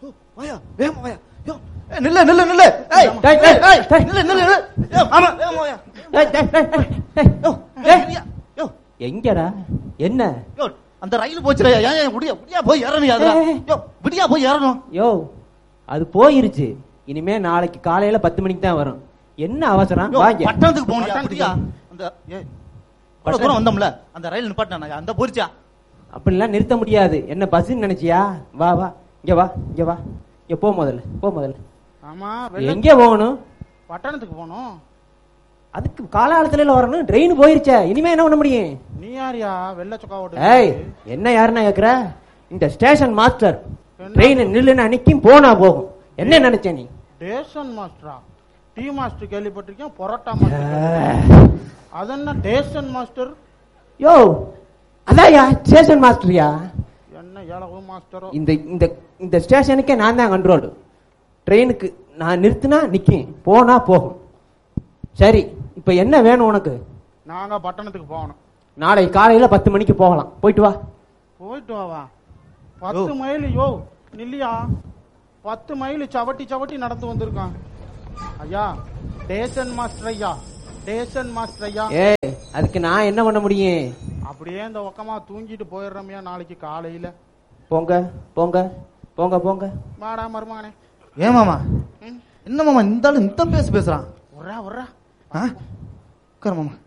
யோ, வாயா வேகமா வாயா யோ ஏய், நில்லு நில்லு நில்லு ஏய் டேய், ஏய், ஏய், டேய். நில்லு நில்லு நில்லு யோ, ஆமா வேகமா வாயா டேய், டேய், டேய், டேய், டேய். யோ டேய். ஏய், யோ எங்கடா என்ன யோ அந்த ரயில் போச்சுடா ஏன் ஏன் விடியா விடியா போய் ஏறணும் அதுல ஏய், ஏய். யோ விடியா போய் ஏறணும் யோ அது போயிருச்சு இனிமே நாளைக்கு காலையில பத்து மணிக்கு தான் வரும் என்ன அவசரம் யோ, வாங்க பட்டணத்துக்கு போகணும் பட்டணத்துக்கு அப்படியா அந்த ஏய் இவ்வளவு தூரம் வந்தோம்ல அந்த ரயில் நிப்பாட்டினா அந்த போரிச்சா அப்படிலாம் நிறுத்த முடியாது என்ன பஸ்ன்னு நினைச்சியா வா வா இங்க வா இங்க வா இங்க போ முதல்ல போ முதல்ல ஆமா வெள்ள- எங்க போகணும் பட்டணத்துக்கு போகணும் அதுக்கு காலாலத்துல வரணும் ட்ரெயின் போயிருச்சே இனிமே என்ன பண்ண முடியும் நீ யாரியா வெள்ள சொக்கா ஏய் ஓட்டு என்ன யாருன்னா கேக்குற இந்த ஸ்டேஷன் மாஸ்டர் என்ன? ட்ரெயின் நில்லுன்னு அன்னைக்கும் போனா போகும் என்ன நினைச்ச நீ டேஷன் மாஸ்டரா டீ மாஸ்டர் கேள்விப்பட்டிருக்கேன் பொரோட்டா மாஸ்டர் அது என்ன டேஷன் மாஸ்டர் யோ அதான்யா ஸ்டேஷன் மாஸ்டர்யா என்ன ஏழவு மாஸ்டரோ இந்த இந்த இந்த ஸ்டேஷனுக்கே நான் தான் கண்ட்ரோல் ட்ரெயினுக்கு நான் நிறுத்தினா நிக்கும் போனா போகும் சரி இப்ப என்ன வேணும் உனக்கு நாங்க பட்டணத்துக்கு போகணும் நாளை காலையில பத்து மணிக்கு போகலாம் போயிட்டு வா போயிட்டு வாவா பத்து மைல் யோ நில்லியா பத்து மைல் சவட்டி சவட்டி நடந்து வந்திருக்கான் ஐயா டேஷன் மாஸ்டர் ஐயா டேஷன் மாஸ்டர் ஐயா ஏய் அதுக்கு நான் என்ன பண்ண முடியும் அப்படியே இந்த ஒக்கமா தூங்கிட்டு போயிடுறோம்யா நாளைக்கு காலையில போங்க போங்க போங்க போங்க வாடா மருமகனே ஏன் மாமா ம், என்ன மாமா இந்த ஆளு இந்த பேச பேசுறான் உர்றா உர்றா ஆ? உட்காரு மாமா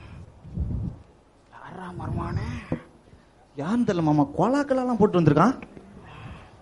யாரா மருமகனே யாருன்னு தெரியல மாமா கோலாக்கெல்லாம் போட்டு வந்திருக்கான்